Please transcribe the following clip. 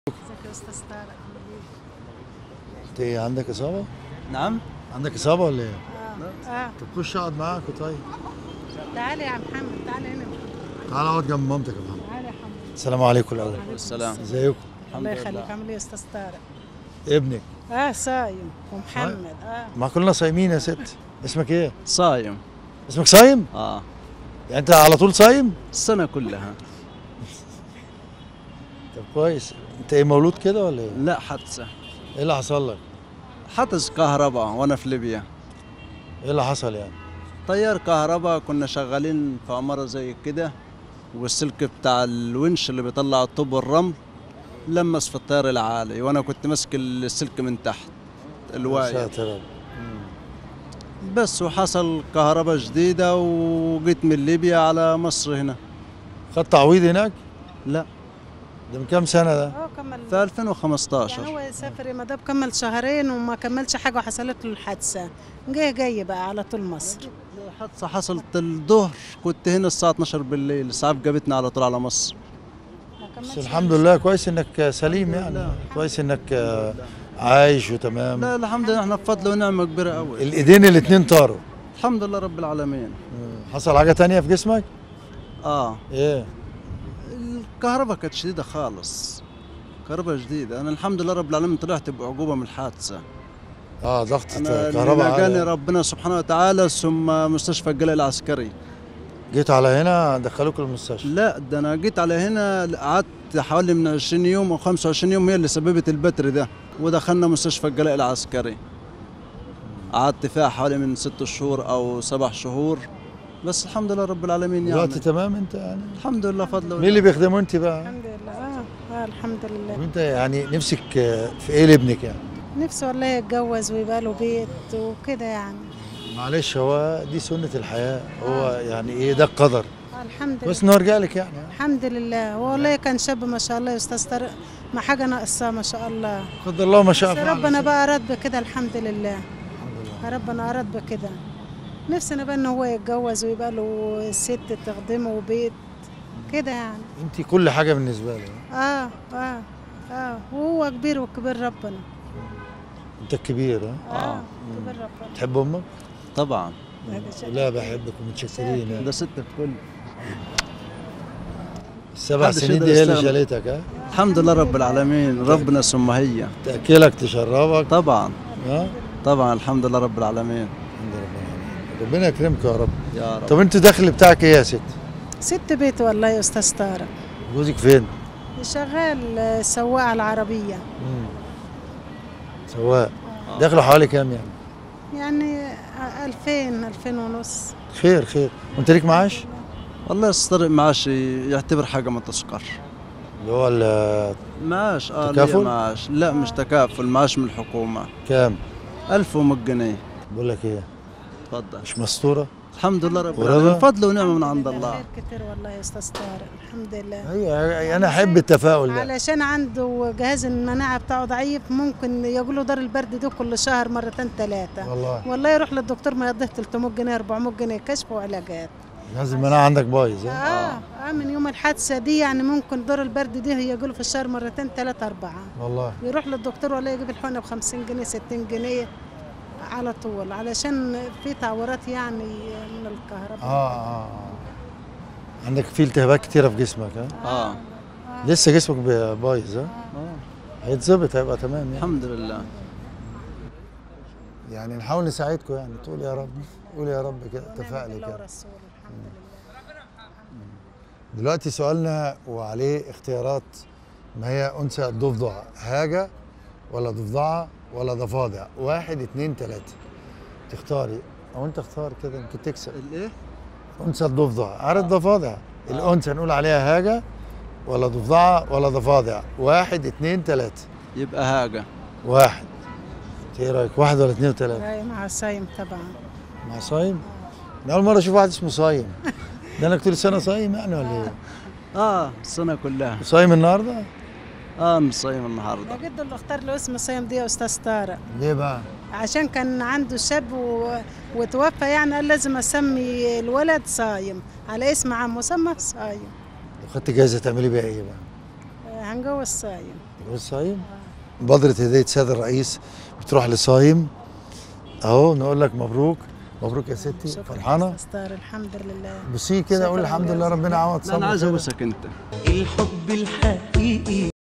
ازيك يا استاذ طارق انت ايه عندك اصابه؟ نعم عندك اصابه ولا ايه؟ اه اه طب خش اقعد معاكوا طيب تعالى يا محمد تعالى هنا تعال اقعد جنب مامتك يا محمد تعالى يا محمد السلام عليكم الاول والسلام ازيكم؟ الله يخليك عامل ايه يا استاذ طارق ابنك اه صايم ومحمد اه ما كلنا صايمين يا ست اسمك ايه؟ صايم اسمك صايم؟ اه يعني انت على طول صايم؟ السنة كلها طب كويس انت ايه مولود كده ولا ايه؟ لا حادثة ايه اللي حصل لك؟ حدث كهرباء وانا في ليبيا ايه اللي حصل يعني؟ طيار كهرباء كنا شغالين في عمارة زي كده والسلك بتاع الونش اللي بيطلع الطوب والرمل لمس في الطيار العالي وانا كنت ماسك السلك من تحت يا الواير ساتر يا رب. بس وحصل كهرباء جديدة وجيت من ليبيا على مصر هنا خدت تعويض هناك؟ لا ده من كام سنه ده؟ اه كمل في 2015 يعني هو يسافر يا مدام كمل شهرين وما كملش حاجه وحصلت له الحادثه جاي جاي بقى على طول مصر حادثة حصلت الظهر كنت هنا الساعة 12 بالليل الإسعاف جابتنا على طول على مصر ما كملش بس الحمد لله كويس انك سليم يعني كويس انك آه، عايش وتمام لا الحمد لله احنا بفضل ونعمة كبيرة قوي الايدين الاتنين طاروا الحمد لله رب العالمين حصل حاجه تانية في جسمك؟ اه ايه؟ الكهرباء كانت شديدة خالص كهرباء جديدة أنا الحمد لله رب العالمين طلعت بعقوبة من الحادثة اه ضغط أنا كهرباء اللي نجاني عالي. ربنا سبحانه وتعالى ثم مستشفى الجلاء العسكري جيت على هنا دخلوك المستشفى لا ده أنا جيت على هنا قعدت حوالي من 20 يوم أو 25 يوم هي اللي سببت البتر ده ودخلنا مستشفى الجلاء العسكري قعدت فيها حوالي من ست شهور أو سبع شهور بس الحمد لله رب العالمين يعني دلوقتي تمام انت يعني الحمد لله فضل مين اللي بيخدمه انت بقى؟ الحمد لله اه اه الحمد لله وانت يعني نفسك آه، في ايه لابنك يعني؟ نفسه والله يتجوز ويبقى له بيت وكده يعني معلش هو دي سنة الحياة هو يعني ايه ده القدر آه الحمد كويس لله انه رجع لك يعني الحمد لله هو والله كان شاب ما شاء الله يا استاذ طارق ما حاجه ناقصاه ما شاء الله قدر الله ما شاء بس فعل ربنا بقى اراد بكده الحمد لله ربنا اراد بكده نفسنا بقى ان هو يتجوز ويبقى له ست تخدمه وبيت كده يعني انت كل حاجة بالنسبة له اه اه اه وهو كبير وكبير ربنا انت الكبير ها؟ اه كبير ربنا تحب امك؟ طبعا هذا شيء. لا بحبك ومتشكرين يعني. ده ست الكل السبع محدش سنين يقدر دي هي اللي يستغنى. شالتك ها؟ الحمد لله رب العالمين ربنا ثم هي تأكلك تشربك طبعا ها؟ طبعا الحمد لله رب العالمين الحمد لله رب العالمين. ربنا يكرمك يا رب يا رب طب انت الدخل بتاعك ايه يا ست؟ ست بيت والله يا استاذ طارق جوزك فين؟ شغال آه، سواق على العربيه مم. سواق دخله حوالي كام يعني؟ يعني آه، 2000 2000 ونص خير خير وانت ليك معاش؟ والله يستر معاش يعتبر حاجه ما تذكر اللي هو ال- معاش اه تكافل؟ ليا معاش لا مش تكافل معاش من الحكومه كام؟ 1100 جنيه بقول لك ايه؟ تفضل مش مستورة؟ الحمد لله رب ورضا؟ العالمين فضل ونعمه من عند الحمد لله، الله خير كتير والله يا استاذ طارق الحمد لله ايوه انا احب التفاؤل ده علشان عنده جهاز المناعه بتاعه ضعيف ممكن يجيله دار البرد ده كل شهر مرتين ثلاثه والله والله يروح للدكتور ما يقضيه 300 جنيه 400 جنيه كشف وعلاجات جهاز المناعة عندك بايظ ها؟ اه اه من يوم الحادثه دي يعني ممكن دور البرد دي يجيله في الشهر مرتين ثلاثه اربعه والله يروح للدكتور ولا يجيب الحقنه ب 50 جنيه 60 جنيه على طول علشان في تعورات يعني من الكهرباء اه اه آه. عندك في التهابات كتيرة في جسمك ها؟ اه لسه جسمك ب- بايظ ها؟ آه. هيتظبط هيبقى تمام يعني الحمد لله يعني نحاول نساعدكم يعني تقول يا رب قول يا رب كده ونعم تفائلي بالله كده ورسوله الحمد لله دلوقتي سؤالنا وعليه اختيارات ما هي أنثى الضفدع هاجة ولا ضفدعة ولا ضفادع واحد اتنين تلاتة تختاري أو أنت اختار كده يمكن تكسب الايه أنثى الضفدع عارف ضفادع الأنثى نقول عليها هاجة ولا ضفدعة ولا ضفادع واحد اتنين تلاتة يبقى هاجه واحد إنت ايه رأيك واحد ولا اتنين وتلاتة راي مع السايم طبعا مع صايم أنا أول مرة أشوف واحد اسمه صايم ده أنا كل سنة صايم يعني ولا إيه؟ اه السنه كلها صايم النهاردة؟ اه مش صايم النهارده يا جده اللي اختار له اسم الصيام دي يا استاذ طارق ليه بقى؟ عشان كان عنده شاب و... وتوفى يعني قال لازم اسمي الولد صايم على اسم عمه سمى صايم لو خدت جايزة تعملي بيها إيه بقى؟ آه، هنجوز صايم والصايم مبادرة هدية سيد الرئيس بتروح لصايم اهو نقول لك مبروك مبروك يا ستي شكراً فرحانة استار الحمد لله بصي كده قول شكراً الحمد لله جزيلاً. ربنا عوض لا انا عايز صبرك ابوسك انت الحب الحقيقي